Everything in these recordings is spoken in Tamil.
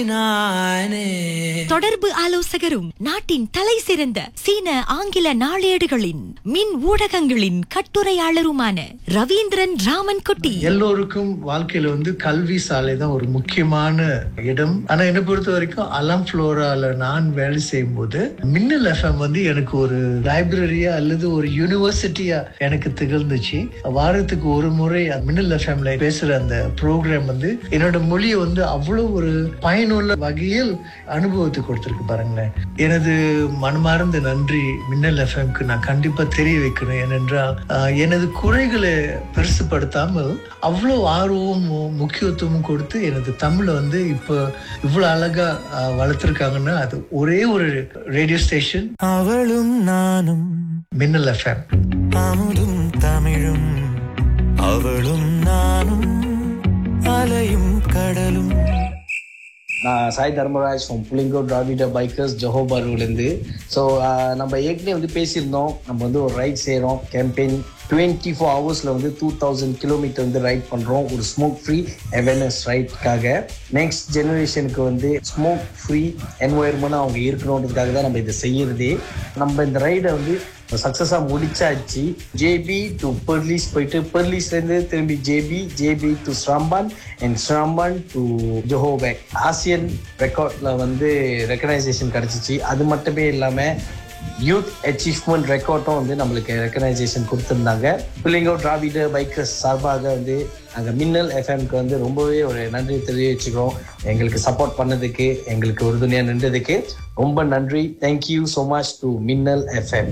நானே தொடர்பு ஆலோசகரும் நாட்டின் தலை சிறந்த சீன ஆங்கில நாளேடுகளின் மின் ஊடகங்களின் கட்டுரையாளருமான ரவீந்திரன் ராமன் குட்டி எல்லோருக்கும் வாழ்க்கையில வந்து கல்வி சாலை தான் ஒரு முக்கியமான இடம் ஆனா என்னை பொறுத்த வரைக்கும் அலம் ஃப்ளோரால நான் வேலை செய்யும் போது மின்னல் எஃப்எம் வந்து எனக்கு ஒரு லைப்ரரியா அல்லது ஒரு யூனிவர்சிட்டியா எனக்கு திகழ்ந்துச்சு வாரத்துக்கு ஒரு முறை அந்த மின்னல் எஃப்எம்ல பேசுற அந்த ப்ரோக்ராம் வந்து என்னோட மொழியை வந்து அவ்வளவு ஒரு பயனுள்ள வகையில் அனுபவத்தை கொடுத்திருக்கு பாருங்களேன் எனது மனமார்ந்த நன்றி மின்னல் எஃப்எம்க்கு நான் கண்டிப்பா தெரிய வைக்கணும் ஏனென்றால் ஆஹ், எனது குறைகளை பெருசுப்படுத்தாமல் அவ்வளோ ஆர்வமும் முக்கியத்துவமும் கொடுத்து எனது தமிழை வந்து இப்போ இவ்வளோ அழகா ஆஹ், வளர்த்திருக்காங்கன்னா அது ஒரே ஒரு ரேடியோ ஸ்டேஷன் அவளும் நானும் மின்னல் எஃப்எம் அமுதும் தமிழும் அவளும் நானும் அலையும் கடலும் நான் சாய் தர்மராஜ் ஃப்ரம் புளிங்கோ டிராவிட பைக்கர்ஸ் ஜஹோபாருலேருந்து ஸோ நம்ம ஏற்கனவே வந்து பேசியிருந்தோம் நம்ம வந்து ஒரு ரைட் செய்கிறோம் கேம்பெயின் டுவெண்ட்டி ஃபோர் ஹவர்ஸில் வந்து டூ தௌசண்ட் கிலோமீட்டர் வந்து ரைட் பண்ணுறோம் ஒரு ஸ்மோக் ஃப்ரீ அவேர்னஸ் ரைட்காக நெக்ஸ்ட் ஜெனரேஷனுக்கு வந்து ஸ்மோக் ஃப்ரீ என்வாயர்மெண்ட் அவங்க இருக்கணுன்றதுக்காக தான் நம்ம இதை செய்யறதே நம்ம இந்த ரைடை வந்து சக்ஸஸாக முடிச்சாச்சு ஜேபி டு பெர்லிஸ் போயிட்டு பெர்லிஸ்லேருந்து திரும்பி JB JB to Seremban and Seremban to ஜோஹோபேக் ஆசியன் ரெக்கார்ட்ல வந்து ரெக்கனைசேஷன் கிடைச்சிச்சு அது மட்டுமே இல்லாமல் யூத் அச்சீவ்மெண்ட் ரெக்கார்டும் வந்து நம்மளுக்கு ரெக்கனைசேஷன் கொடுத்துருந்தாங்க பிள்ளைங்கோ டிராவிட பைக்கர்ஸ் சார்பாக வந்து நாங்கள் மின்னல் எஃப்எம்க்கு வந்து ரொம்பவே ஒரு நன்றி தெரிவிச்சுக்கிறோம் எங்களுக்கு சப்போர்ட் பண்ணதுக்கு எங்களுக்கு உறுதுணையாக நின்றதுக்கு ரொம்ப நன்றி thank you so much to Minnal FM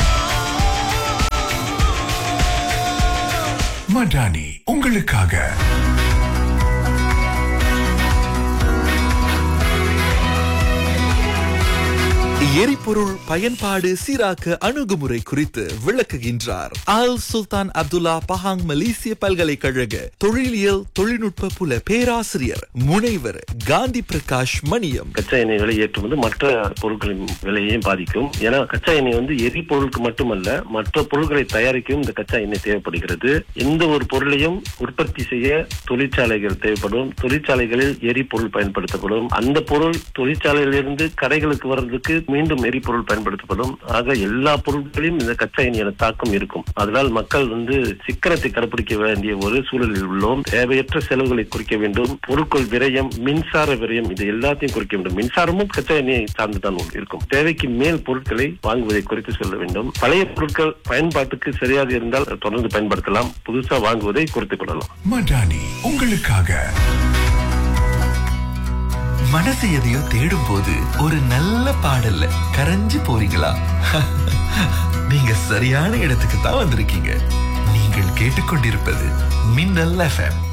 Madani உங்களுக்காக எரிபொருள் பயன்பாடு சீராக்க அணுகுமுறை குறித்து விளக்குகின்றார் ஆல் சுல்தான் அப்துல்லா பஹாங் மலேசிய பல்கலைக்கழக தொழிலியல் தொழில்நுட்ப புல பேராசிரியர் முனைவர் காந்தி பிரகாஷ் மணியம் கச்சா எண்ணெய் விலை ஏற்றுமதி மற்ற பொருட்களின் விலையையும் பாதிக்கும் ஏன்னா கச்சா எண்ணெய் வந்து எரிபொருளுக்கு மட்டுமல்ல மற்ற பொருட்களை தயாரிக்கவும் இந்த கச்சா எண்ணெய் தேவைப்படுகிறது எந்த ஒரு பொருளையும் உற்பத்தி செய்ய தொழிற்சாலைகள் தேவைப்படும் தொழிற்சாலைகளில் எரிபொருள் பயன்படுத்தப்படும் அந்த பொருள் தொழிற்சாலையிலிருந்து கடைகளுக்கு வர்றதுக்கு மீண்டும் எரிபொருள் பயன்படுத்தப்படும் ஆக எல்லா பொருட்களையும் இந்த கச்சா எண்ணெய் தாக்கம் இருக்கும் அதனால் மக்கள் வந்து சிக்கனத்தை கடைபிடிக்க வேண்டிய ஒரு சூழலில் உள்ளோம் தேவையற்ற செலவுகளை குறைக்க வேண்டும் பொருட்கள் விரயம் மின்சார விரயம் இது எல்லாத்தையும் குறைக்க வேண்டும் மின்சாரமும் கச்சா எண்ணெயை சார்ந்துதான் இருக்கும் தேவைக்கு மேல் பொருட்களை வாங்குவதை குறைத்து சொல்ல வேண்டும் பழைய பொருட்கள் பயன்பாட்டுக்கு சரியாக இருந்தால் தொடர்ந்து பயன்படுத்தலாம் புதுசா வாங்குவதை குறைத்துக் கொள்ளலாம் மடானி உங்களுக்காக மனசு எதையோ தேடும் போது ஒரு நல்ல பாடல்ல கரைஞ்சு போறீங்களா நீங்க சரியான இடத்துக்கு தான் வந்திருக்கீங்க நீங்கள் கேட்டுக்கொண்டிருப்பது மின்னல் எஃப்எம்